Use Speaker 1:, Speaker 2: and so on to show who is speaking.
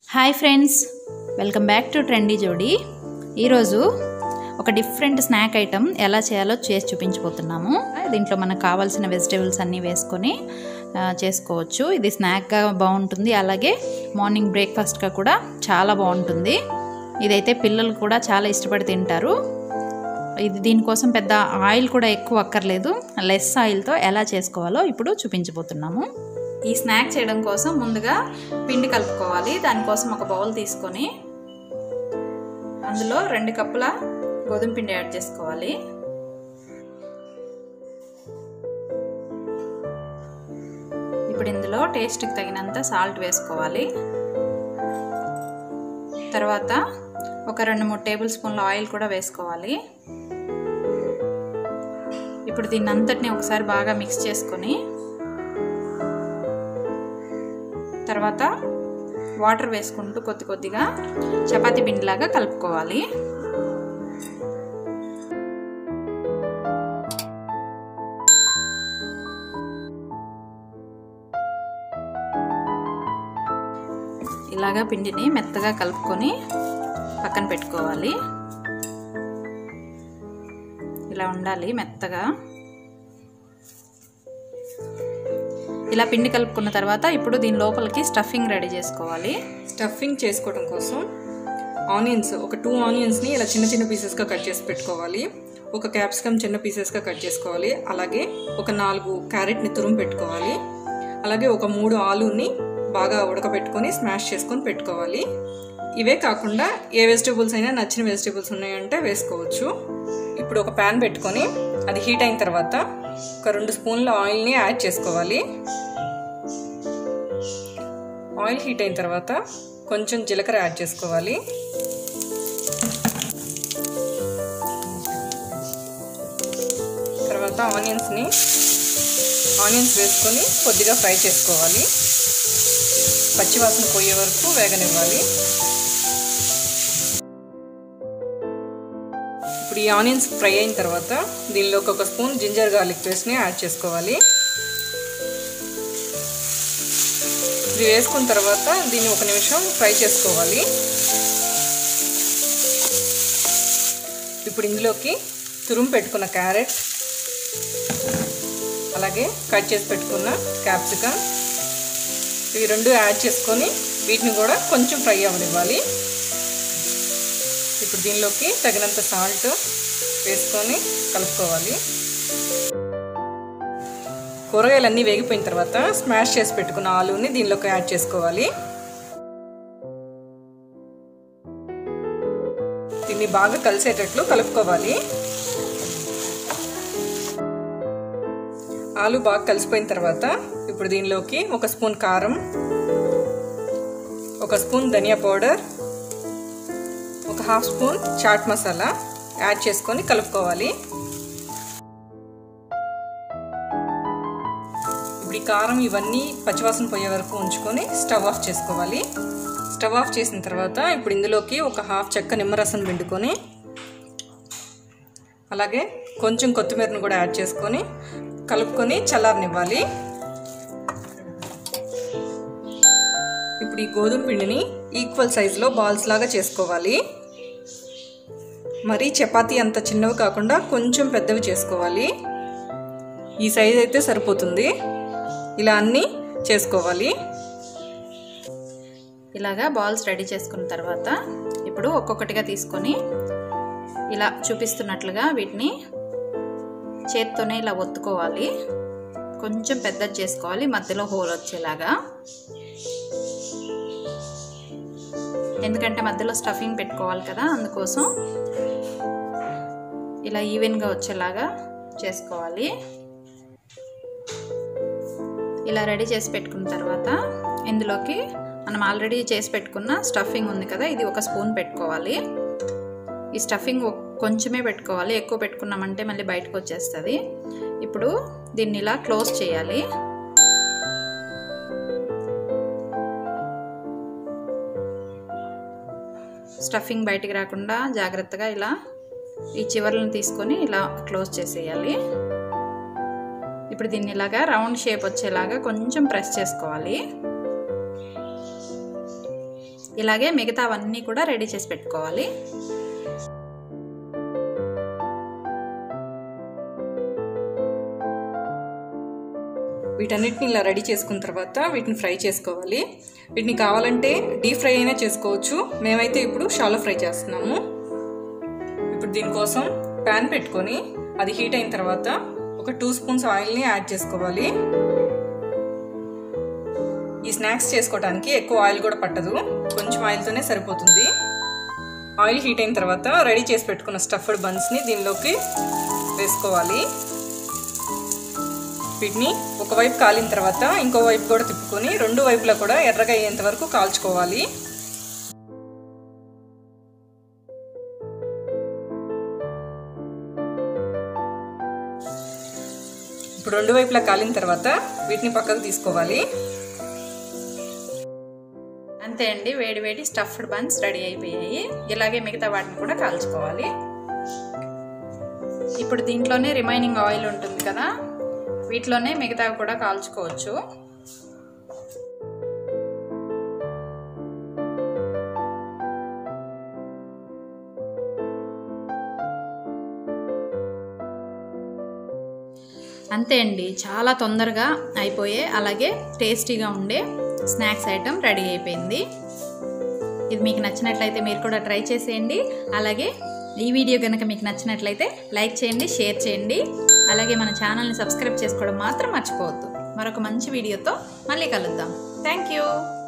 Speaker 1: hi friends welcome back to trendy Jodi ఈరోజు ఒక different snack item ఎలా చేయాలో చేసి చూపించబోతున్నాము దీంట్లో మనకు కావాల్సిన వెజిటేబుల్స్ అన్నీ వేసుకొని ఆ, చేసుకోవచ్చు ఇది స్నాక్గా బాగుంటుంది అలాగే మార్నింగ్ బ్రేక్ఫాస్ట్గా కూడా చాలా బాగుంటుంది ఇదైతే పిల్లలు కూడా చాలా ఇష్టపడి తింటారు ఇది దీనికోసం పెద్ద ఆయిల్ కూడా ఎక్కువ అక్కర్లేదు లెస్ ఆయిల్తో ఎలా చేసుకోవాలో ఇప్పుడు చూపించబోతున్నాము ఈ స్నాక్ చేయడం కోసం ముందుగా పిండి కలుపుకోవాలి దానికోసం ఒక బౌల్ తీసుకొని అందులో రెండు కప్పుల గోధుమ పిండి యాడ్ చేసుకోవాలి ఇప్పుడు ఇందులో టేస్ట్కి తగినంత సాల్ట్ వేసుకోవాలి తర్వాత ఒక రెండు మూడు టేబుల్ స్పూన్ల ఆయిల్ కూడా వేసుకోవాలి ఇప్పుడు దీన్ని అంతటిని ఒకసారి బాగా మిక్స్ చేసుకొని తర్వాత వాటర్ వేసుకుంటూ కొద్ది కొద్దిగా చపాతీ పిండిలాగా కలుపుకోవాలి ఇలాగా పిండిని మెత్తగా కలుపుకొని పక్కన పెట్టుకోవాలి ఇలా ఉండాలి మెత్తగా ఇలా పిండి కలుపుకున్న తర్వాత ఇప్పుడు దీని లోపలికి స్టఫింగ్ రెడీ చేసుకోవాలి
Speaker 2: స్టఫింగ్ చేసుకోవడం కోసం ఆనియన్స్ ఒక టూ ఆనియన్స్ని ఇలా చిన్న చిన్న పీసెస్గా కట్ చేసి పెట్టుకోవాలి ఒక క్యాప్సికమ్ చిన్న పీసెస్గా కట్ చేసుకోవాలి అలాగే ఒక నాలుగు క్యారెట్ని తురుము పెట్టుకోవాలి అలాగే ఒక మూడు ఆలుని బాగా ఉడకబెట్టుకొని స్మాష్ చేసుకొని పెట్టుకోవాలి ఇవే కాకుండా ఏ వెజిటేబుల్స్ అయినా నచ్చిన వెజిటేబుల్స్ ఉన్నాయంటే వేసుకోవచ్చు ఇప్పుడు ఒక ప్యాన్ పెట్టుకొని అది హీట్ అయిన తర్వాత ఒక రెండు స్పూన్ల ఆయిల్ని యాడ్ చేసుకోవాలి ఆయిల్ హీట్ అయిన తర్వాత కొంచెం జీలకర్ర యాడ్ చేసుకోవాలి తర్వాత ఆనియన్స్ని ఆనియన్స్ వేసుకొని కొద్దిగా ఫ్రై చేసుకోవాలి పచ్చివాసన పోయే వరకు వేగనివ్వాలి ఇప్పుడు ఈ ఆనియన్స్ ఫ్రై అయిన తర్వాత దీనిలోకి ఒక స్పూన్ జింజర్ గార్లిక్ పేస్ట్ని యాడ్ చేసుకోవాలి ఇది వేసుకున్న తర్వాత దీన్ని ఒక నిమిషం ఫ్రై చేసుకోవాలి ఇప్పుడు ఇందులోకి తురుము పెట్టుకున్న క్యారెట్ అలాగే కట్ చేసి పెట్టుకున్న క్యాప్సికమ్ ఇవి రెండు యాడ్ చేసుకొని వీటిని కూడా కొంచెం ఫ్రై అవ్వనివ్వాలి ఇప్పుడు దీనిలోకి తగినంత సాల్ట్ వేసుకొని కలుపుకోవాలి కూరగాయలన్నీ వేగిపోయిన తర్వాత స్మాష్ చేసి పెట్టుకున్న ఆలుని దీనిలోకి యాడ్ చేసుకోవాలి దీన్ని బాగా కలిసేటట్లు కలుపుకోవాలి ఆలు బాగా కలిసిపోయిన తర్వాత ఇప్పుడు దీనిలోకి ఒక స్పూన్ కారం ఒక స్పూన్ ధనియా పౌడర్ ఒక half spoon chaat masala add చేసుకొని కలుపుకోవాలి ఇప్పుడు ఈ కారం ఇవన్నీ పచ్చివాసన పోయే వరకు ఉంచుకొని స్టవ్ ఆఫ్ చేసుకోవాలి స్టవ్ ఆఫ్ చేసిన తర్వాత ఇప్పుడు ఇందులోకి ఒక హాఫ్ చెక్క నిమ్మరసం పిండుకొని అలాగే కొంచెం కొత్తిమీరను కూడా యాడ్ చేసుకొని కలుపుకొని చల్లారనివ్వాలి ఇప్పుడు ఈ గోధుమ పిండిని ఈక్వల్ సైజులో బాల్స్ లాగా చేసుకోవాలి మరీ చపాతీ అంత చిన్నవి కాకుండా కొంచెం పెద్దవి చేసుకోవాలి ఈ సైజ్ అయితే సరిపోతుంది ఇలా అన్నీ చేసుకోవాలి
Speaker 1: ఇలాగా బాల్స్ రెడీ చేసుకున్న తర్వాత ఇప్పుడు ఒక్కొక్కటిగా తీసుకొని ఇలా చూపిస్తున్నట్లుగా వీటిని చేత్తోనే ఇలా ఒత్తుకోవాలి కొంచెం పెద్దది చేసుకోవాలి మధ్యలో హోల్ వచ్చేలాగా ఎందుకంటే మధ్యలో స్టఫింగ్ పెట్టుకోవాలి కదా అందుకోసం ఇలా ఈవెన్గా వచ్చేలాగా చేసుకోవాలి ఇలా రెడీ చేసి పెట్టుకున్న తర్వాత ఇందులోకి మనం ఆల్రెడీ చేసి పెట్టుకున్న స్టఫింగ్ ఉంది కదా ఇది ఒక స్పూన్ పెట్టుకోవాలి ఈ స్టఫింగ్ కొంచెమే పెట్టుకోవాలి ఎక్కువ పెట్టుకున్నామంటే మళ్ళీ బయటకు వచ్చేస్తుంది ఇప్పుడు దీన్ని ఇలా క్లోజ్ చేయాలి స్టఫింగ్ బయటికి రాకుండా జాగ్రత్తగా ఇలా ఈ చివర్లను తీసుకొని ఇలా క్లోజ్ చేసేయాలి ఇప్పుడు దీన్ని ఇలాగా రౌండ్ షేప్ వచ్చేలాగా కొంచెం ప్రెస్ చేసుకోవాలి ఇలాగే మిగతావన్నీ కూడా రెడీ చేసి పెట్టుకోవాలి
Speaker 2: వీటన్నిటిని ఇలా రెడీ చేసుకున్న తర్వాత వీటిని ఫ్రై చేసుకోవాలి వీటిని కావాలంటే డీప్ ఫ్రై అయినా చేసుకోవచ్చు మేమైతే ఇప్పుడు షాలో ఫ్రై చేస్తున్నాము ఇప్పుడు దీనికోసం ప్యాన్ పెట్టుకొని అది హీట్ అయిన తర్వాత ఒక టూ స్పూన్స్ ఆయిల్ని యాడ్ చేసుకోవాలి ఈ స్నాక్స్ చేసుకోవడానికి ఎక్కువ ఆయిల్ కూడా పట్టదు కొంచెం ఆయిల్తోనే సరిపోతుంది ఆయిల్ హీట్ అయిన తర్వాత రెడీ చేసి పెట్టుకున్న స్టఫ్డ్ బన్స్ని దీనిలోకి వేసుకోవాలి వీటిని ఒకవైపు కాలిన తర్వాత ఇంకో వైపు కూడా తిప్పుకొని రెండు వైపులా కూడా ఎర్రగా అయ్యేంత వరకు కాల్చుకోవాలి ఇప్పుడు రెండు వైపులా కాలిన తర్వాత వీటిని పక్కకు తీసుకోవాలి
Speaker 1: అంతే అండి వేడి వేడి స్టఫ్డ్ బన్స్ రెడీ అయిపోయాయి ఇలాగే మిగతా వాటిని కూడా కాల్చుకోవాలి ఇప్పుడు దీంట్లోనే రిమైనింగ్ ఆయిల్ ఉంటుంది కదా వీటిలోనే మిగతావి కూడా కాల్చుకోవచ్చు అంతే అండి చాలా తొందరగా అయిపోయే అలాగే టేస్టీగా ఉండే స్నాక్స్ ఐటెం రెడీ అయిపోయింది ఇది మీకు నచ్చినట్లయితే మీరు కూడా ట్రై చేసేయండి అలాగే ఈ వీడియో కనుక మీకు నచ్చినట్లయితే లైక్ చేయండి షేర్ చేయండి అలాగే మన ఛానల్ని సబ్స్క్రైబ్ చేసుకోవడం మాత్రం మర్చిపోవద్దు మరొక మంచి వీడియోతో మళ్ళీ కలుద్దాం థ్యాంక్ యూ